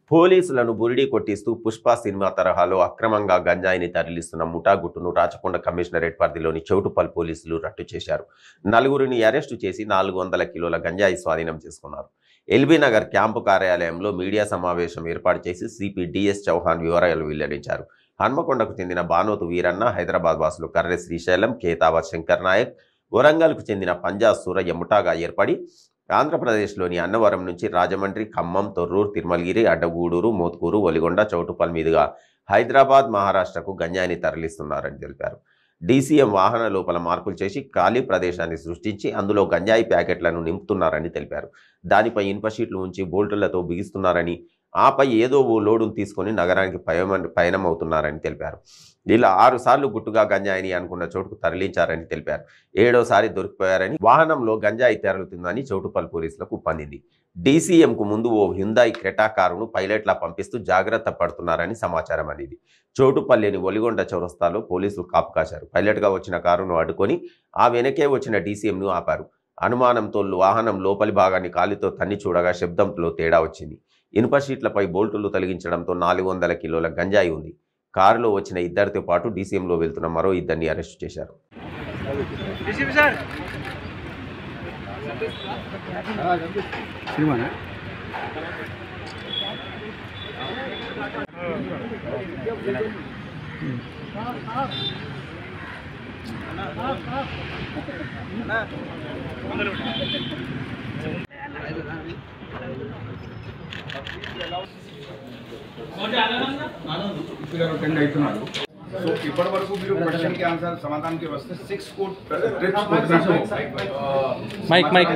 పోలీసులను బురిడి కొట్టిస్తూ పుష్ప సినిమా తరహాలో అక్రమంగా గంజాయిని తరలిస్తున్న ముఠా గుట్టును రాచకొండ కమిషనరేట్ పరిధిలోని చౌటుపల్ పోలీసులు రట్టు చేశారు నలుగురిని అరెస్టు చేసి నాలుగు వందల కిలోల గంజాయి స్వాధీనం చేసుకున్నారు ఎల్బీ నగర్ క్యాంపు కార్యాలయంలో మీడియా సమావేశం ఏర్పాటు చేసి సిపి డిఎస్ చౌహాన్ వివరాలు వెల్లడించారు హన్మకొండకు చెందిన బానోతు వీరన్న హైదరాబాద్ వాసులు కర్రె శ్రీశైలం కేతావ శంకర్ నాయక్ వరంగల్కు చెందిన పంజా సూరయ్య ముఠాగా ఏర్పడి ఆంధ్రప్రదేశ్లోని అన్నవరం నుంచి రాజమండ్రి ఖమ్మం తొర్రూరు తిరుమలగిరి అడ్డగూడూరు మోత్కూరు ఒలిగొండ చౌటుపల్ మీదుగా హైదరాబాద్ మహారాష్ట్రకు గంజాయిని తరలిస్తున్నారని తెలిపారు డీసీఎం వాహన లోపల మార్పులు చేసి ఖాళీ ప్రదేశాన్ని సృష్టించి అందులో గంజాయి ప్యాకెట్లను నింపుతున్నారని తెలిపారు దానిపై ఇనుప షీట్లు ఉంచి బోల్టులతో బిగిస్తున్నారని ఆపై ఏదో ఓ లోడును తీసుకొని నగరానికి పయమ పయనమవుతున్నారని తెలిపారు ఇలా ఆరు సార్లు గుట్టుగా గంజాయిని అనుకున్న చోటుకు తరలించారని తెలిపారు ఏడోసారి దొరికిపోయారని వాహనంలో గంజాయి తరలుతుందని చౌటుపల్ పోలీసులకు పందింది డీసీఎంకు ముందు ఓ హ్యుందాయి క్రెటా కారును పైలట్లా పంపిస్తూ జాగ్రత్త పడుతున్నారని సమాచారం అందింది చోటుపల్లిని ఒలిగొండ చౌరస్తాలో పోలీసులు కాపు కాశారు పైలట్గా వచ్చిన కారును అడ్డుకొని ఆ వెనకే వచ్చిన డీసీఎంను ఆపారు అనుమానంతో వాహనం లోపలి భాగాన్ని కాలితో తన్ని చూడగా శబ్దంలో తేడా వచ్చింది ఇనుప షీట్లపై బోల్టులు తొలగించడంతో నాలుగు వందల కిలోల గంజాయి ఉంది కారులో వచ్చిన ఇద్దరితో పాటు డీసీఎంలో వెళ్తున్న మరో ఇద్దరిని అరెస్టు చేశారు సినిమానా అటెండ్ అవుతున్నారు సో ఇప్పటి వరకు మీరు క్వశ్చన్ కి ఆన్సర్ సమాధానానికి వస్తే సిక్స్ కోట్ trips mike mike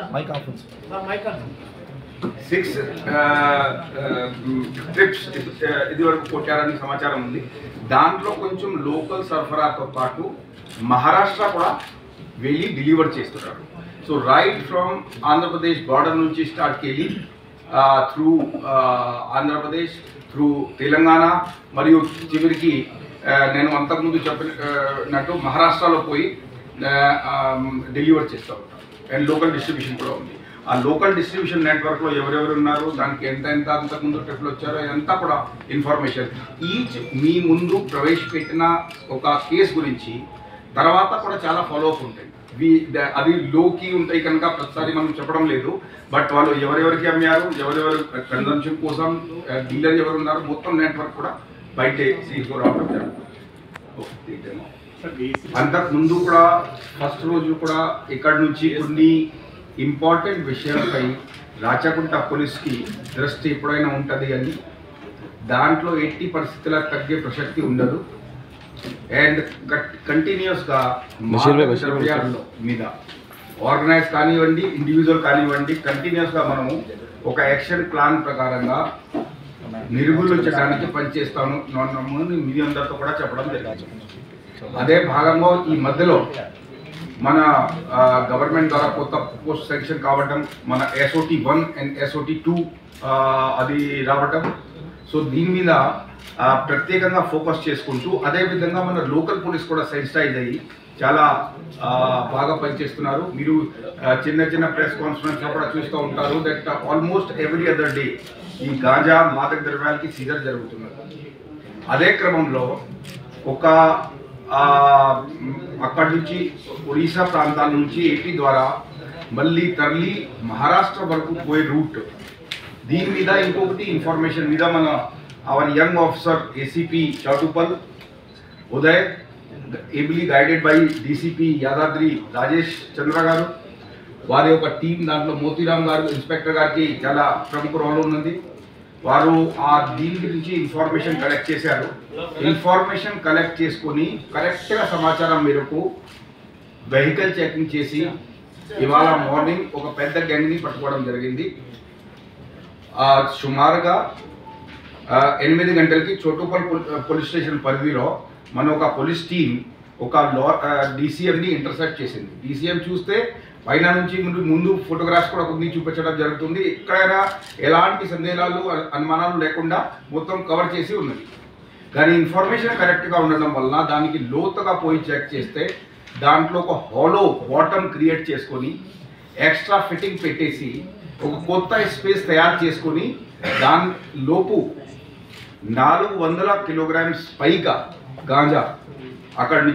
six trips ఇది వరకు కొట్టారని సమాచారం ఉంది దాంట్లో కొంచెం లోకల్ సరఫరాతో పాటు మహారాష్ట్ర కూడా వెళ్ళి డెలివర్ చేస్తున్నారు so right from Andhra Pradesh border నుంచి స్టార్ట్ వెళ్ళి త్రూ ఆంధ్రప్రదేశ్ త్రూ తెలంగాణ మరియు చివరికి ఆ, నేను అంతకుముందు చెప్పినట్టు మహారాష్ట్రలో పోయి డెలివర్ చేస్తూ ఉంటాను అండ్ లోకల్ డిస్ట్రిబ్యూషన్ కూడా ఉంది ఆ లోకల్ డిస్ట్రిబ్యూషన్ నెట్వర్క్లో ఎవరెవరు ఉన్నారు దానికి ఎంత ఎంత అంతకుముందు ట్రిప్లు వచ్చారో ఇదంతా కూడా ఇన్ఫర్మేషన్ ఈచ్ మీ ముందు ప్రవేశపెట్టిన ఒక కేసు గురించి తర్వాత కూడా చాలా ఫాలో అప్ ఉంటాయి వి- ద- అది లోకి ఉంటాయి కనుక ప్రతిసారి మనం చెప్పడం లేదు బట్ వాళ్ళు ఎవరెవరికి అమ్మారు ఎవరెవరు కన్జంప్షన్ కోసం డీలర్ ఎవరు ఉన్నారు మొత్తం నెట్వర్క్ కూడా బయట తీసుకురావడం జరుగుతుంది అంతకు ముందు కూడా ఫస్ట్ రోజు కూడా ఇక్కడ నుంచి కొన్ని ఇంపార్టెంట్ విషయాలపై రాచకుంట పోలీస్కి దృష్టి ఎప్పుడైనా ఉంటుంది అని దాంట్లో ఎట్టి పరిస్థితుల తగ్గే ప్రసక్తి ఉండదు అండ్ కంటిన్యూస్గా బషీర్ భాయ్, బషీర్ భాయ్. ద్రవ్యాల మీద ఆర్గనైజ్ కానివ్వండి ఇండివిజువల్ కానివ్వండి కంటిన్యూస్గా మనము ఒక యాక్షన్ ప్లాన్ ప్రకారంగా నిర్మూలించడానికి పనిచేస్తాను నన్ను మీ అందరితో కూడా చెప్పడం జరిగింది అదే భాగంగా ఈ మధ్యలో మన గవర్నమెంట్ ద్వారా కొత్త పోస్ట్ సెక్షన్ కావటం మన SOT one and SOT two అది రావటం సో దీని మీద ఆ, ప్రత్యేకంగా ఫోకస్ చేసుకుంటూ అదే విధంగా మన లోకల్ పోలీస్ కూడా సెన్సిటైజ్ అయ్యి చాలా ఆ, బాగా పనిచేస్తున్నారు మీరు ఆ, చిన్న చిన్న ప్రెస్ కాన్ఫరెన్స్ లో కూడా చూస్తూ ఉంటారు that almost every other day ఈ గాంజా మాదక ద్రవ్యాలకి సీజర్ జరుగుతున్నది అదే క్రమంలో ఒక ఆ, మ్, అక్కడి నుంచి ఒడిశా ప్రాంతాల నుంచి ఏపీ ద్వారా మళ్ళీ తరలి మహారాష్ట్ర వరకు పోయే రూట్ దీని మీద ఇంకొకటి ఇన్ఫర్మేషన్ మీద మన our young officer ACP Choutuppal Uday ably guided by DCP Yadadri Rajesh Chandra garu వారి యొక్క టీం దాంట్లో మోతీరామ్ గారు ఇన్స్పెక్టర్ గారికి చాలా ప్రముఖ రోల్ ఉన్నది వారు ఆ దీని గురించి ఇన్ఫర్మేషన్ కలెక్ట్ చేశారు ఇన్ఫర్మేషన్ కలెక్ట్ చేసుకొని కరెక్ట్గా సమాచారం మేరకు వెహికల్ చెకింగ్ చేసి ఇవాళ మార్నింగ్ ఒక పెద్ద గ్యాంగ్ని పట్టుకోవడం జరిగింది ఆ, సుమారుగా ఆ, ఎనిమిది గంటలకి చోటుపల్ పోల్- పోలీస్ స్టేషన్ పరిధిలో మన ఒక పోలీస్ టీం ఒక లో డీసీఎంని ఇంటర్సెప్ట్ చేసింది డీసీఎం చూస్తే పైన నుంచి ముందు ముందు ఫోటోగ్రాఫ్స్ కూడా కొన్ని చూపించడం జరుగుతుంది ఎక్కడైనా ఎలాంటి సందేహాలు అ- అనుమానాలు లేకుండా మొత్తం కవర్ చేసి ఉన్నది కానీ ఇన్ఫర్మేషన్ కరెక్ట్గా ఉండడం వల్ల దానికి లోతుగా పోయి చెక్ చేస్తే దాంట్లో ఒక హాలో బాటమ్ క్రియేట్ చేసుకొని ఎక్స్ట్రా ఫిట్టింగ్ పెట్టేసి ఒక కొత్త స్పేస్ తయారు చేసుకొని దాని లోపు నాలుగు వందల కిలోగ్రామ్స్ పైగా గాంజా అక్కడ